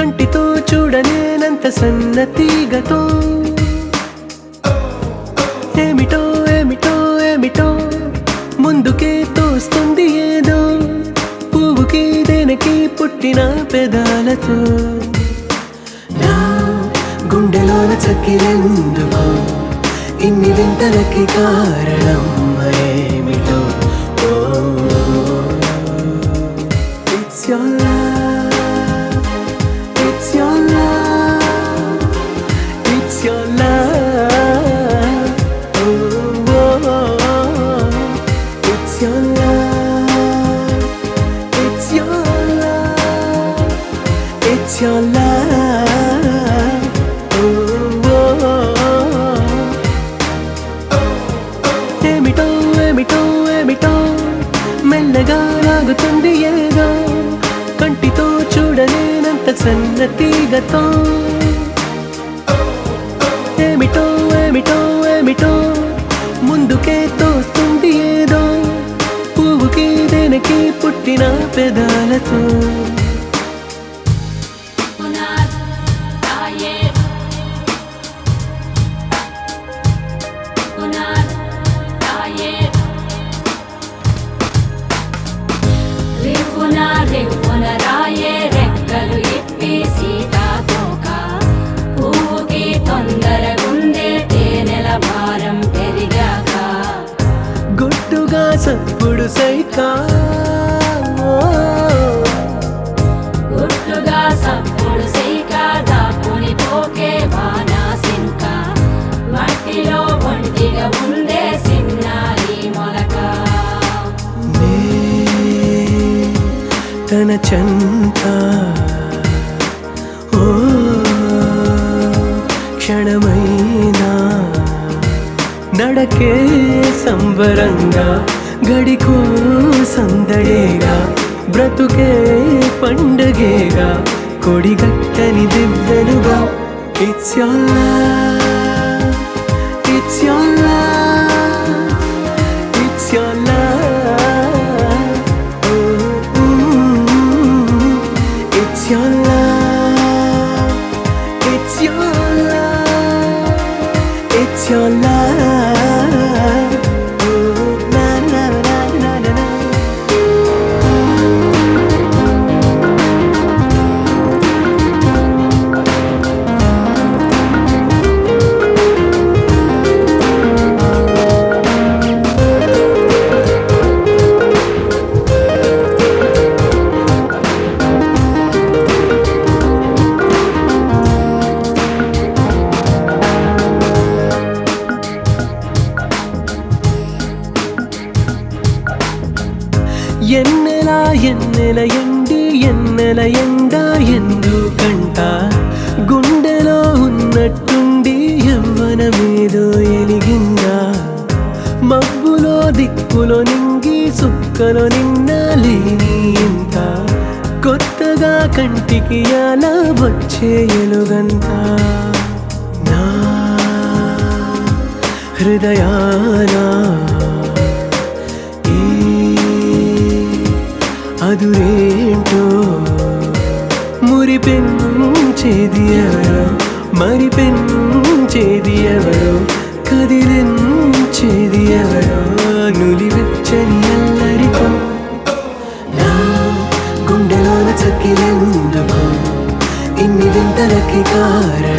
కంటితో చూడలేనంత సన్నతీగతో ఏమిటో ఏమిటో ఏమిటో ముందుకే తోస్తుంది ఏదో పువ్వుకి దేనికి పుట్టిన పెదాలతో నా గుండెలోన చక్కిరెందుకు ఇన్ని వింతలకి కారణం ఏమిటో it's your love it's your love it's your love it's your love it's your love it's your love ఏమిటో ఏమిటో ఏమిటో మెల్లగా లాగుతుంది ఏదో కంటితో చూడలేనంత సన్నతీగతో ఏమిటో ఏమిటో ఏమిటో ముందుకే తోస్తుంది ఏదో పువ్వుకి దేనికి పుట్టిన పెదాలతో రివ్వున రివ్వున రాయే రెక్కలు ఇప్పి సీతాకోక పువ్వుకి తొందరగుందే తేనెల భారం పెరిగాక గుట్టుగా సప్పుడు సైకా గుట్లుగా సప్పుడు సైక దాక్కుని పోకే వానా సింక మట్టిలో ఒంటిగా ఉందే సిన్నారి మొలక నే తన చంత ఓ క్షణమైనా నడకే సంబరంగా గడికో సందడేగా బ్రతుకే పండగేగా కొడిగట్టని దివ్వెనుగా it's your it's your it's your it's your it's your it's your na na na na na na ఎన్నెల ఎన్నెల ఎండి ఎన్నెల ఎండ ఎందుకంట గుండెలో ఉన్నట్టుండి యవ్వనమేదో ఎలిగిందా మబ్బులో దిక్కులో నింగి సుక్కలో నిన్న లేని ఇంత కొత్తగా కంటికి అలా వచ్చే ఎలుగంత నా హృదయానా ఈ అదురేంటో మురి పెంచేది ఎవరో మరి పెంచేది ఎవరో కదిలించేది ఎవరో నులివెచ్చని అల్లరితో నా గుండెలోన చక్కిరెందుకు ఇన్ని వింతలకి కారణం